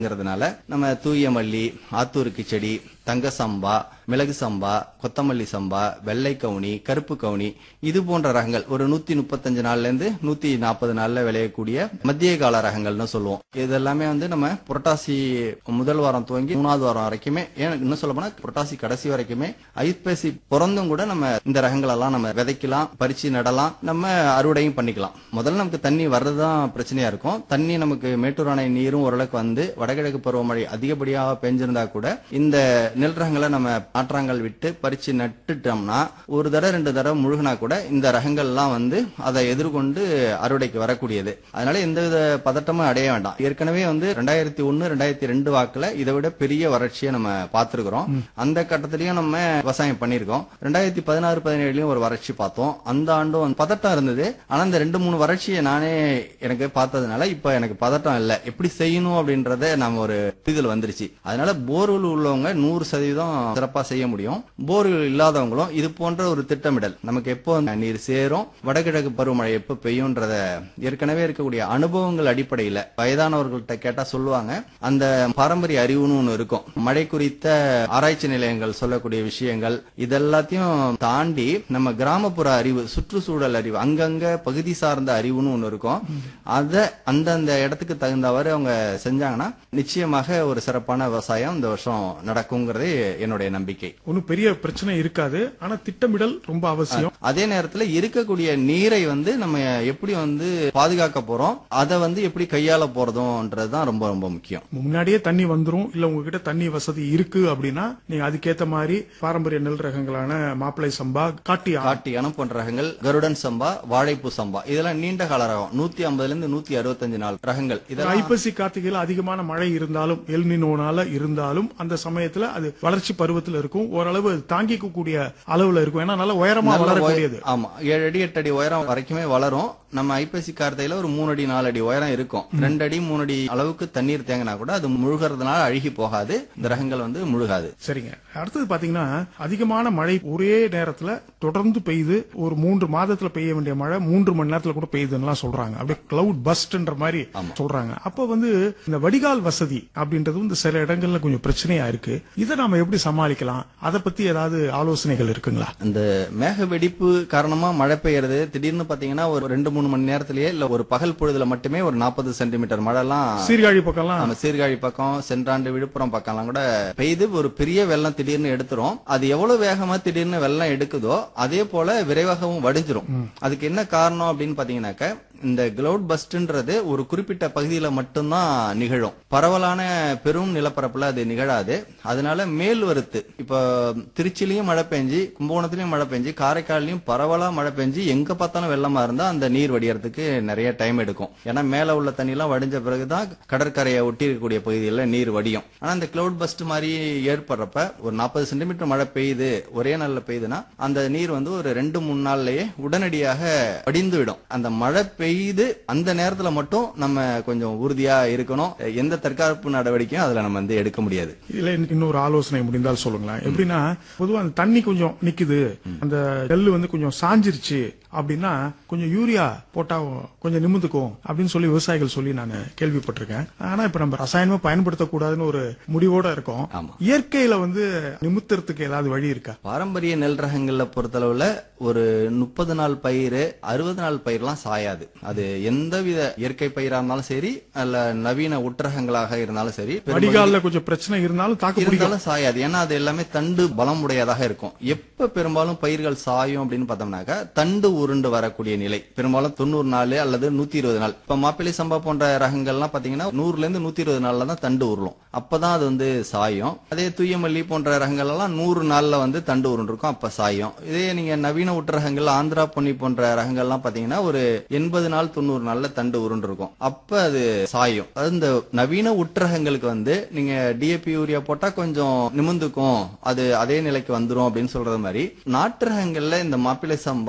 ங்கிறதுனால நம்ம தூய மல்லி ஆத்தூர் கிச்சடி தங்க சம்பா மிளகு சம்பா கொத்தமல்லி சம்பா வெள்ளை கவுனி கருப்பு கவுனி இது போன்ற ரகங்கள் ஒரு நூத்தி முப்பத்தஞ்சு நாள்ல இருந்து நூத்தி நாற்பது நாள்ல விளையக்கூடிய மத்திய கால ரகங்கள்னு சொல்லுவோம் இது எல்லாமே வந்து நம்ம புரட்டாசி முதல் வாரம் துவங்கி மூணாவது வாரம் வரைக்குமே ஏன் இன்னும் சொல்ல போனா புரட்டாசி கடைசி வரைக்குமே ஐப்பசி பிறந்தும் கூட நம்ம இந்த ரகங்கள் எல்லாம் நம்ம விதைக்கலாம் பறிச்சு நடலாம் நம்ம அறுவடையும் பண்ணிக்கலாம் முதல்ல நமக்கு தண்ணி வர்றதுதான் பிரச்சனையா இருக்கும் தண்ணி நமக்கு மேட்டூர் அணை நீரும் ஓரளவுக்கு வந்து வடகிழக்கு பருவமழை அதிகப்படியாக பெஞ்சிருந்தா கூட இந்த நெல் ரகங்களை நம்ம நாற்றாங்கல் விட்டு பறிச்சு நட்டுட்டோம்னா ஒரு தடவை ரெண்டு தடவை முழுகினா கூட இந்த ரகங்கள்லாம் வந்து அதை எதிர்கொண்டு அறுவடைக்கு வரக்கூடியது அதனால எந்தவித பதட்டமும் அடைய வேண்டாம் ஏற்கனவே வந்து ரெண்டாயிரத்தி ஒன்னு ரெண்டாயிரத்தி ரெண்டு வாக்குல இதை விட பெரிய வறட்சியை நம்ம பார்த்திருக்கிறோம் அந்த கட்டத்திலயும் நம்ம விவசாயம் பண்ணியிருக்கோம் ரெண்டாயிரத்தி பதினாறு பதினேழுலயும் ஒரு வறட்சி பார்த்தோம் அந்த ஆண்டும் வந்து பதட்டம் இருந்தது ஆனா இந்த ரெண்டு மூணு வறட்சியை நானே எனக்கு பார்த்ததுனால இப்ப எனக்கு பதட்டம் இல்ல எப்படி செய்யணும் அப்படின்றத நம்ம ஒரு புரிதல் வந்துருச்சு அதனால போர்வெல் உள்ளவங்க நூறு சதவீதம் சிறப்பா செய்ய முடியும் போர்வெல் இல்லாதவங்களும் இது போன்ற ஒரு திட்டமிடல் நமக்கு எப்போ நீர் சேரும் வடகிழக்கு பருவமழை எப்போ பெய்யும்ன்றத ஏற்கனவே இருக்கக்கூடிய அனுபவங்கள் அடிப்படையில வயதானவர்கள்ட்ட கேட்டா சொல்லுவாங்க அந்த பாரம்பரிய அறிவுன்னு ஒண்ணு இருக்கும் மழை குறித்த ஆராய்ச்சி நிலையங்கள் சொல்லக்கூடிய விஷயங்கள் இதெல்லாத்தையும் தாண்டி நம்ம கிராமப்புற அறிவு சுற்றுச்சூழல் அறிவு அங்கங்க பகுதி சார்ந்த அறிவுன்னு ஒண்ணு இருக்கும் அத அந்தந்த இடத்துக்கு தகுந்தவாறு அவங்க செஞ்சாங்கன்னா நிச்சயமாக ஒரு சிறப்பான விவசாயம் இந்த வருஷம் நடக்குங்கிறது என்னுடைய நம்பிக்கை ஒன்னும் பெரிய பிரச்சனை இருக்காது ஆனா திட்டமிடல் ரொம்ப அவசியம் அதே நேரத்துல இருக்கக்கூடிய நீரை வந்து நம்ம எப்படி வந்து பாதுகாக்க போறோம் அதை வந்து எப்படி கையாள போறதும்ன்றதுதான் ரொம்ப ரொம்ப முக்கியம் முன்னாடியே தண்ணி வந்துரும் இல்ல உங்ககிட்ட தண்ணி வசதி இருக்கு அப்படின்னா நீங்க அதுக்கேத்த மாதிரி பாரம்பரிய நெல் ரகங்களான மாப்பிளை சம்பா காட்டி ஆ- காட்டியானம் போன்ற ரகங்கள் கருடன் சம்பா வாழைப்பூ சம்பா இதெல்லாம் நீண்ட கால ரகம் நூத்தி ஐம்பதுல இருந்து நூத்தி அறுபத்தஞ்சு நாள் ரகங்கள் இதெல்லாம் ஐப்பசி கார்த்திகையில் அதிகமான மழை இருந்தாலும் எல்னினோனால இருந்தாலும் அந்த சமயத்துல அது வளர்ச்சி பருவத்துல இருக்கும் ஓரளவு அது தாங்கிக்க கூடிய அளவுல இருக்கும் ஏன்னா நல்ல உயரமா நல்ல வளரக்கூடியது உய- ஆமா ஏழு அடி எட்டு அடி உயரம் வரைக்குமே வளரும் நம்ம ஐப்பசி கார்த்தையில ஒரு மூணு அடி நாலு அடி உயரம் இருக்கும் ரெண்டு அடி மூணு அடி அளவுக்கு தண்ணீர் தேங்கினா கூட அது முழுகிறதுனால அழுகி போகாது இந்த ரகங்கள் வந்து முழுகாது சரிங்க அடுத்தது பாத்தீங்கன்னா அதிகமான மழை ஒரே நேரத்துல தொடர்ந்து பெய்யுது ஒரு மூன்று மாதத்துல பெய்ய வேண்டிய மழை மூன்று மணி நேரத்துல கூட பெய்யுதுன்னு சொல்றாங்க அப்படியே கிளவுட் பஸ்ட்ன்ற மாதிரி சொல்றாங்க அப்ப வந்து இந்த வடிகால் வசதி அப்படின்றது வந்து சில இடங்கள்ல கொஞ்சம் பிரச்சனையா இருக்கு இதை நாம எப்படி சமாளிக்கலாம் அதை பத்தி ஏதாவது ஆலோசனைகள் இருக்குங்களா இந்த மேக வெடிப்பு காரணமா மழை பெய்யறது திடீர்னு பாத்தீங்கன்னா ஒரு ரெண்டு மூணு மணி நேரத்திலேயே இல்ல ஒரு பகல் பொழுதுல மட்டுமே ஒரு நாற்பது சென்டிமீட்டர் மழை எல்லாம் சீர்காழி பக்கம்லாம் நம்ம சீர்காழி பக்கம் சென்றாண்டு விழுப்புரம் பக்கம்லாம் கூட பெய்து ஒரு பெரிய வெள்ளம் திடீர்னு எடுத்துரும் அது எவ்வளவு வேகமா திடீர்னு வெள்ளம் எடுக்குதோ அதே போல விரைவாகவும் வடிஞ்சிரும் அதுக்கு என்ன காரணம் அப்படின்னு பாத்தீங்கன்னாக்க இந்த கிளவுட் பஸ்ட்ன்றது ஒரு குறிப்பிட்ட பகுதியில மட்டும்தான் நிகழும் பரவலான பெரும் நிலப்பரப்புல அது நிகழாது அதனால மேல் வருத்து இப்ப திருச்சிலையும் மழை பெஞ்சு கும்பகோணத்திலயும் மழை பெஞ்சு காரைக்கால்லையும் பரவலா மழை பெஞ்சு எங்க பார்த்தாலும் வெள்ளமா இருந்தா அந்த நீர் வடியறதுக்கு நிறைய டைம் எடுக்கும் ஏன்னா மேல உள்ள தண்ணி எல்லாம் வடிஞ்ச பிறகுதான் கடற்கரையை ஒட்டி இருக்கக்கூடிய பகுதிகளில் நீர் வடியும் ஆனா இந்த கிளவுட் பஸ்ட் மாதிரி ஏற்படுறப்ப ஒரு நாற்பது சென்டிமீட்டர் மழை பெய்யுது ஒரே நாள்ல பெய்யுதுன்னா அந்த நீர் வந்து ஒரு ரெண்டு மூணு நாள்லயே உடனடியாக வடிந்து விடும் அந்த மழை பெய்யுது அந்த நேரத்துல மட்டும் நம்ம கொஞ்சம் உறுதியா இருக்கணும் எந்த தற்காப்பு நடவடிக்கையும் அதுல நம்ம வந்து எடுக்க முடியாது இதுல இன்னொரு ஆலோசனை முடிந்தால் சொல்லுங்களேன் எப்படின்னா பொதுவா அந்த தண்ணி கொஞ்சம் நிக்குது அந்த நெல் வந்து கொஞ்சம் சாஞ்சிருச்சு அப்படின்னா கொஞ்சம் யூரியா போட்டா கொஞ்சம் நிமிந்துக்கும் அப்படின்னு சொல்லி விவசாயிகள் சொல்லி நான் கேள்விப்பட்டிருக்கேன் ஆனா இப்ப நம்ம ரசாயனமா பயன்படுத்தக்கூடாதுன்னு ஒரு முடிவோட இருக்கோம் ஆமா. இயற்கையில வந்து நிமித்துறதுக்கு ஏதாவது வழி இருக்கா பாரம்பரிய நெல் ரகங்கள்ல பொறுத்தளவுல ஒரு முப்பது நாள் பயிர் அறுபது நாள் பயிர்லாம் சாயாது அது எந்தவித இயற்கை பயிரா இருந்தாலும் சரி அல்ல நவீன உட்ரகங்களாக இருந்தாலும் சரி வடிகால்ல கொஞ்சம் பிரச்சனை இருந்தாலும் தாக்கு பிடிக்கும் இருந்தாலும் சாயாது ஏன்னா அது எல்லாமே தண்டு பலம் உடையதாக இருக்கும் எப்ப பெரும்பாலும் பயிர்கள் சாயும் அப்படின்னு பார்த்தோம்னாக்கா தண்டு உருண்டு வரக்கூடிய நிலை பெரும்பாலும் தொண்ணூறு நாள் அல்லது நூத்தி இருபது நாள் இப்ப மாப்பிள்ளை சம்பா போன்ற ரகங்கள்லாம் பாத்தீங்கன்னா நூறுல இருந்து நூத்தி இருபது நாள்ல தான் தண்டு உருளும் அப்பதான் அது வந்து சாயும் அதே தூயமல்லி போன்ற ரகங்கள் எல்லாம் நூறு நாள்ல வந்து தண்டு உருண்டு இருக்கும் அப்ப சாயும் இதே நீங்க நவீன உட்ரகங்கள் ஆந்திரா பொன்னி போன்ற ரகங்கள்லாம் பாத்தீங்கன்னா ஒரு எண்பது நாள் தொண்ணூறு நாள்ல தண்டு உருண்டு இருக்கும் அப்ப அது சாயும் அது இந்த நவீன உட்ரகங்களுக்கு வந்து நீங்க டிஏபி யூரியா போட்டா கொஞ்சம் நிமிந்துக்கும் அது அதே நிலைக்கு வந்துரும் அப்படின்னு சொல்றது மாதிரி நாட்டு ரகங்கள்ல இந்த மாப்பிள்ளை சம்பா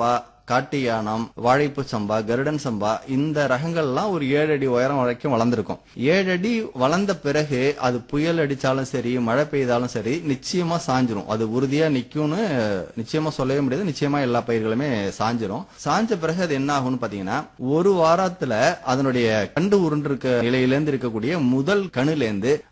காட்டு யானம் வாழைப்பு சம்பா கருடன் சம்பா இந்த ரகங்கள்லாம் ஒரு ஏழு அடி உயரம் வரைக்கும் வளர்ந்துருக்கும் ஏழு அடி வளர்ந்த பிறகு அது புயல் அடிச்சாலும் சரி மழை பெய்தாலும் சரி நிச்சயமா சாஞ்சிரும் அது உறுதியா நிக்கும்னு நிச்சயமா சொல்லவே முடியாது நிச்சயமா எல்லா பயிர்களுமே சாஞ்சிரும் சாஞ்ச பிறகு அது என்ன ஆகும்னு பாத்தீங்கன்னா ஒரு வாரத்துல அதனுடைய கண்டு உருண்டிருக்க நிலையிலேருந்து இருக்கக்கூடிய முதல் கணுல இருந்து